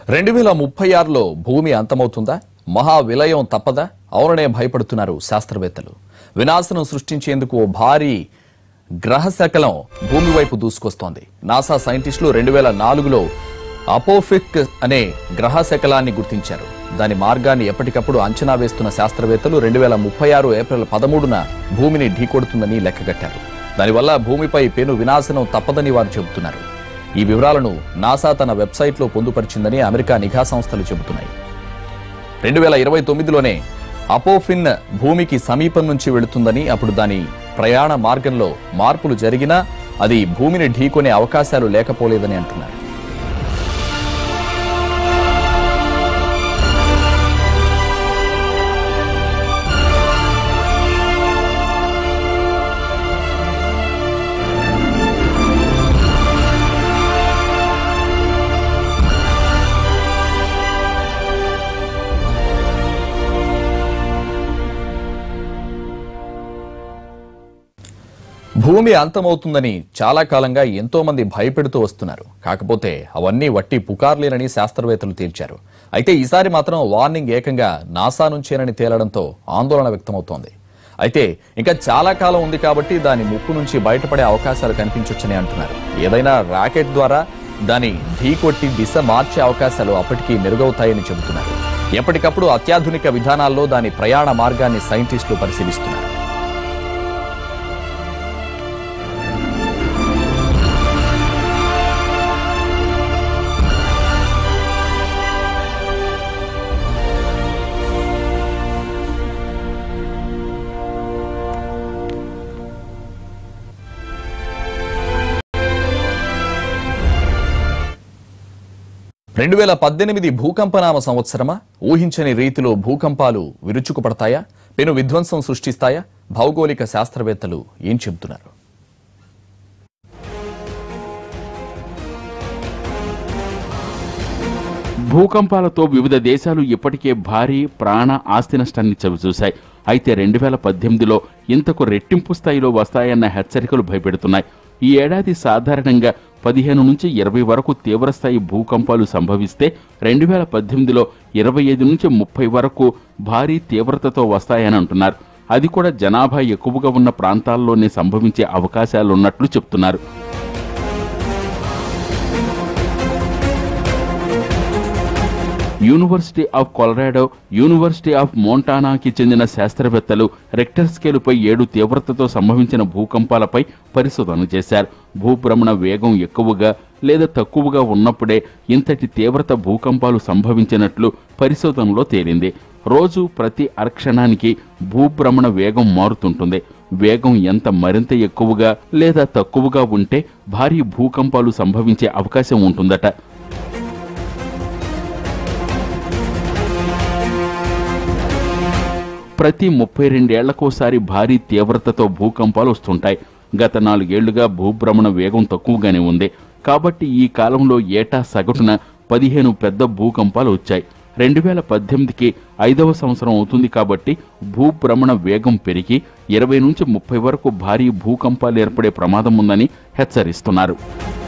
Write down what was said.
రెండు వేల ముప్పై ఆరులో భూమి అంతమవుతుందా మహా విలయం తప్పదా అవుననే భయపడుతున్నారు శాస్త్రవేత్తలు వినాశనం సృష్టించేందుకు ఓ భారీ గ్రహశకలం భూమి వైపు దూసుకొస్తోంది నాసా సైంటిస్టులు రెండు వేల నాలుగులో అపోఫిక్ అనే గ్రహ శకలాన్ని గుర్తించారు దాని మార్గాన్ని ఎప్పటికప్పుడు అంచనా వేస్తున్న శాస్త్రవేత్తలు రెండు వేల ముప్పై ఆరు ఏప్రిల్ పదమూడున భూమిని ఢీకొడుతుందని లెక్కగట్టారు దానివల్ల భూమిపై పెను వినాశనం తప్పదని వారు చెబుతున్నారు ఈ వివరాలను నాసా తన వెబ్సైట్లో పొందుపరిచిందని అమెరికా నిఘా సంస్థలు చెబుతున్నాయి రెండు వేల ఇరవై తొమ్మిదిలోనే అపోఫిన్ భూమికి సమీపం నుంచి వెళుతుందని అప్పుడు దాని ప్రయాణ మార్గంలో మార్పులు జరిగినా అది భూమిని ఢీకొనే అవకాశాలు లేకపోలేదని అంటున్నారు భూమి అంతమవుతుందని చాలా కాలంగా ఎంతో మంది భయపెడుతూ వస్తున్నారు కాకపోతే అవన్నీ వట్టి పుకార్లేనని శాస్త్రవేత్తలు తేల్చారు అయితే ఈసారి మాత్రం వార్నింగ్ ఏకంగా నాసా నుంచేనని తేలడంతో ఆందోళన వ్యక్తమవుతోంది అయితే ఇంకా చాలా కాలం ఉంది కాబట్టి దాని ముప్పు నుంచి బయటపడే అవకాశాలు కనిపించొచ్చని అంటున్నారు ఏదైనా రాకెట్ ద్వారా దాని ఢీకొట్టి దిశ మార్చే అవకాశాలు అప్పటికీ మెరుగవుతాయని చెబుతున్నారు ఎప్పటికప్పుడు అత్యాధునిక విధానాల్లో దాని ప్రయాణ మార్గాన్ని సైంటిస్టులు పరిశీలిస్తున్నారు రెండు వేల పద్దెనిమిది భూకంపనామ సంవత్సరమా ఊహించని రీతిలో భూకంపాలు విరుచుకుపడతాయా పెను విధ్వంసం సృష్టిస్తాయా భౌగోళిక శాస్త్రవేత్తలు ఏం చెబుతున్నారు భూకంపాలతో వివిధ దేశాలు ఇప్పటికే భారీ ప్రాణ ఆస్తి నష్టాన్ని చవిచూశాయి అయితే రెండు వేల పద్దెనిమిదిలో ఇంతకు రెట్టింపు స్థాయిలో వస్తాయన్న హెచ్చరికలు భయపెడుతున్నాయి ఈ ఏడాది సాధారణంగా పదిహేను నుంచి ఇరవై వరకు తీవ్రస్థాయి భూకంపాలు సంభవిస్తే రెండు వేల పద్దెనిమిదిలో ఇరవై ఐదు నుంచి ముప్పై వరకు భారీ తీవ్రతతో వస్తాయని అంటున్నారు అది కూడా జనాభా ఎక్కువగా ఉన్న ప్రాంతాల్లోనే సంభవించే అవకాశాలున్నట్లు చెప్తున్నారు university of Colorado university of మోంటానాకి చెందిన శాస్త్రవేత్తలు రెక్టర్ స్కేలుపై ఏడు తీవ్రతతో సంభవించిన భూకంపాలపై పరిశోధన చేశారు భూభ్రమణ వేగం ఎక్కువగా లేదా తక్కువగా ఉన్నప్పుడే ఇంతటి తీవ్రత భూకంపాలు సంభవించినట్లు పరిశోధనలో తేలింది రోజు ప్రతి అరక్షణానికి భూభ్రమణ వేగం మారుతుంటుంది వేగం ఎంత మరింత ఎక్కువగా లేదా తక్కువగా ఉంటే భారీ భూకంపాలు సంభవించే అవకాశం ఉంటుందట ప్రతి ముప్పై రెండేళ్లకోసారి భారీ తీవ్రతతో భూకంపాలు వస్తుంటాయి గత నాలుగేళ్లుగా భూభ్రమణ వేగం తక్కువగానే ఉంది కాబట్టి ఈ కాలంలో ఏటా సగటున పదిహేను పెద్ద భూకంపాలు వచ్చాయి రెండు వేల పద్దెనిమిదికి ఐదవ సంవత్సరం అవుతుంది కాబట్టి భూభ్రమణ వేగం పెరిగి ఇరవై నుంచి ముప్పై వరకు భారీ భూకంపాలు ఏర్పడే ప్రమాదం ఉందని హెచ్చరిస్తున్నారు